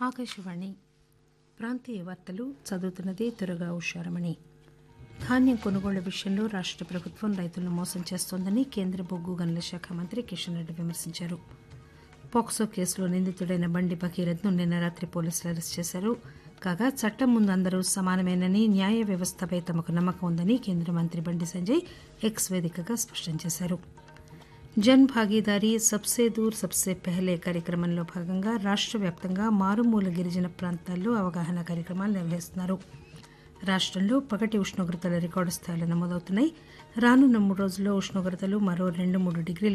ఆకాశవాణి ప్రాంతీయ వార్తలు చదువుతున్నది తురగా ఉషారమణి ధాన్యం కొనుగోళ్ల విషయంలో రాష్ట ప్రభుత్వం రైతులను మోసం చేస్తోందని కేంద్ర బొగ్గు గనుల శాఖ మంత్రి కిషన్ రెడ్డి విమర్శించారు పోక్సో కేసులో నిందితుడైన బండి భగీరథ్ను నిన్న రాత్రి పోలీసులు అరెస్ట్ చేశారు కాగా చట్టం ముందు అందరూ సమానమేనని న్యాయ వ్యవస్థపై తమకు నమ్మకం ఉందని కేంద్ర మంత్రి బండి సంజయ్ ఎక్స్ వేదికగా స్పష్టం చేశారు జన్ భాగీదారీ సబ్సే దూర్ సబ్సే పెహలే కార్యక్రమంలో భాగంగా రాష్ట్ర వ్యాప్తంగా మారుమూల గిరిజన ప్రాంతాల్లో అవగాహన కార్యక్రమాలు నిర్వహిస్తున్నారు రాష్టంలో పగటి ఉష్ణోగ్రతలు రికార్డు స్థాయిలో నమోదవుతున్నాయి రానున్న మూడు రోజుల్లో ఉష్ణోగ్రతలు మరో రెండు మూడు డిగ్రీల